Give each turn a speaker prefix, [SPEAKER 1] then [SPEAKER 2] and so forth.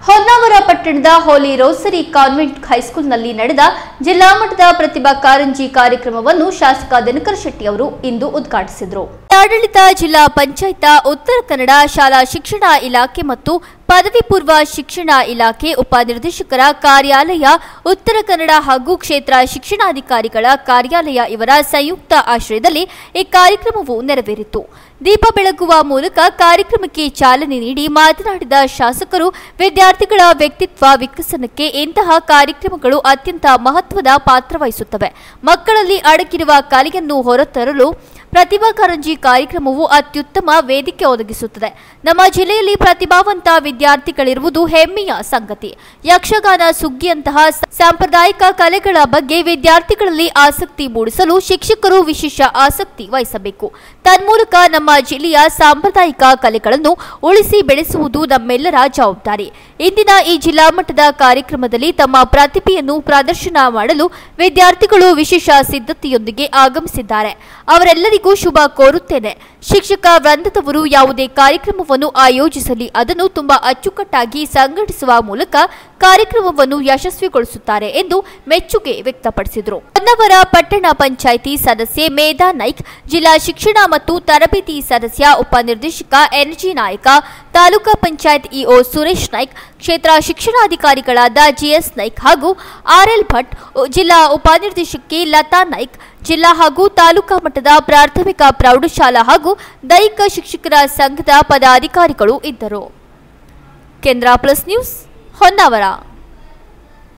[SPEAKER 1] ಹೊನ್ನಾವರ ಪಟ್ಟಣದ ಹೋಲಿ rosary convent ಹೈಸ್ಕೂಲ್ನಲ್ಲಿ ನಡೆದ ಜಿಲ್ಲಾ ಮಟ್ಟದ ಪ್ರತಿಭಾ ಕಾರಂಜಿ ಕಾರ್ಯಕ್ರಮವನ್ನು ಶಾಸಕ ದಿನಕರ ಶೆಟ್ಟಿ ಅವರು ಇಂದು ಉದ್ಘಾಟಿಸಿದರು ಆಡಳಿತ ಜಿಲ್ಲಾ ಪಂಚಾಯತ ಉತ್ತರ ಕನ್ನಡ ಶಾಲಾ ಶಿಕ್ಷಣ ಇಲಾಖೆ ಮತ್ತು ಪದವಿ ಪೂರ್ವ ಶಿಕ್ಷಣ ಇಲಾಖೆ ಉಪನಿರ್ದೇಶಕರ ಕಾರ್ಯಾಲಯ ಉತ್ತರ ಕನ್ನಡ ಹಾಗೂ ಕ್ಷೇತ್ರ ಶಿಕ್ಷಣಾಧಿಕಾರಿಗಳ ಕಾರ್ಯಾಲಯ ಇವರ ಸಂಯುಕ್ತ ಆಶ್ರಯದಲ್ಲಿ ಈ ಕಾರ್ಯಕ್ರಮವು ನೆರವೇರಿತು ದೀಪ ಬೆಳಗುವ ಮೂಲಕ ಕಾರ್ಯಕ್ರಮಕ್ಕೆ ಚಾಲನೆ ನೀಡಿ ಮಾತನಾಡಿದ ಶಾಸಕರು ವಿದ್ಯಾರ್ಥಿಗಳ ವ್ಯಕ್ತಿತ್ವ ವಿಕಸನಕ್ಕೆ ಇಂತಹ ಕಾರ್ಯಕ್ರಮಗಳು ಅತ್ಯಂತ ಮಹತ್ವದ ಪಾತ್ರ ವಹಿಸುತ್ತವೆ ಮಕ್ಕಳಲ್ಲಿ ಅಡಗಿರುವ ಕಲೆಯನ್ನು ಹೊರತರಲು ಪ್ರತಿಭಾ ಕಾರಂಜಿ ಕಾರ್ಯಕ್ರಮವು ಅತ್ಯುತ್ತಮ ವೇದಿಕೆ ಒದಗಿಸುತ್ತದೆ ನಮ್ಮ ಜಿಲ್ಲೆಯಲ್ಲಿ ಪ್ರತಿಭಾವಂತ ವಿದ್ಯಾರ್ಥಿಗಳಿರುವುದು ಹೆಮ್ಮೆಯ ಸಂಗತಿ ಯಕ್ಷಗಾನ ಸುಗ್ಗಿಯಂತಹ ಸ- ಸಾಂಪ್ರದಾಯಿಕ ಕಲೆಗಳ ಬಗ್ಗೆ ವಿದ್ಯಾರ್ಥಿಗಳಲ್ಲಿ ಆಸಕ್ತಿ ಮೂಡಿಸಲು ಶಿಕ್ಷಕರು ವಿಶೇಷ ಆಸಕ್ತಿ ವಹಿಸಬೇಕು ತನ್ಮೂಲಕ ನಮ್ಮ ಜಿಲ್ಲೆಯ ಸಾಂಪ್ರದಾಯಿಕ ಕಲೆಗಳನ್ನು ಉಳಿಸಿ ಬೆಳೆಸುವುದು ನಮ್ಮೆಲ್ಲರ ಜವಾಬ್ದಾರಿ ಇಂದಿನ ಈ ಜಿಲ್ಲಾ ಮಟ್ಟದ ಕಾರ್ಯಕ್ರಮದಲ್ಲಿ ತಮ್ಮ ಪ್ರತಿಭೆಯನ್ನು ಪ್ರದರ್ಶನ ಮಾಡಲು ವಿದ್ಯಾರ್ಥಿಗಳು ವಿಶೇಷ ಸಿದ್ಧತೆಯೊಂದಿಗೆ ಆಗಮಿಸಿದ್ದಾರೆ ಅವರೆಲ್ಲರಿಗೂ ಶುಭ ಕೋರುತ್ತೇನೆ ಶಿಕ್ಷಕ ವೃಂದದವರು ಯಾವುದೇ ಕಾರ್ಯಕ್ರಮವನ್ನು ಆಯೋಜಿಸಲಿ ಅದನ್ನು ತುಂಬಾ ಅಚ್ಚುಕಟ್ಟಾಗಿ ಸಂಘಟಿಸುವ ಮೂಲಕ ಕಾರ್ಯಕ್ರಮವನ್ನು ಯಶಸ್ವಿಗೊಳಿಸುತ್ತಾರೆ ಎಂದು ಮೆಚ್ಚುಗೆ ವ್ಯಕ್ತಪಡಿಸಿದರು ಹೊನ್ನವರ ಪಟ್ಟಣ ಪಂಚಾಯಿತಿ ಸದಸ್ಯೆ ಮೇಧಾ ನಾಯ್ಕ್ ಜಿಲ್ಲಾ ಶಿಕ್ಷಣ ಮತ್ತು ತರಬೇತಿ ಸದಸ್ಯ ಉಪನಿರ್ದೇಶಕ ಎನ್ಜಿ ನಾಯಕ ತಾಲೂಕಾ ಪಂಚಾಯತ್ ಇಒ ಸುರೇಶ್ ನಾಯ್ಕ್ ಕ್ಷೇತ್ರ ಶಿಕ್ಷಣಾಧಿಕಾರಿಗಳಾದ ಜಿಎಸ್ ನಾಯ್ಕ್ ಹಾಗೂ ಆರ್ಎಲ್ ಭಟ್ ಜಿಲ್ಲಾ ಉಪನಿರ್ದೇಶಕಿ ಲತಾ ನಾಯ್ಕ್ ಜಿಲ್ಲಾ ಹಾಗೂ ತಾಲೂಕಾ ಮಟ್ಟದ ಪ್ರಾಥಮಿಕ ಪ್ರೌಢಶಾಲಾ ಹಾಗೂ ದೈಹಿಕ ಶಿಕ್ಷಕರ ಸಂಘದ ಪದಾಧಿಕಾರಿಗಳು ಇದ್ದರು ಕೇಂದ್ರ ಪ್ಲಸ್ ನ್ಯೂಸ್ ಹೊನ್ನಾವರ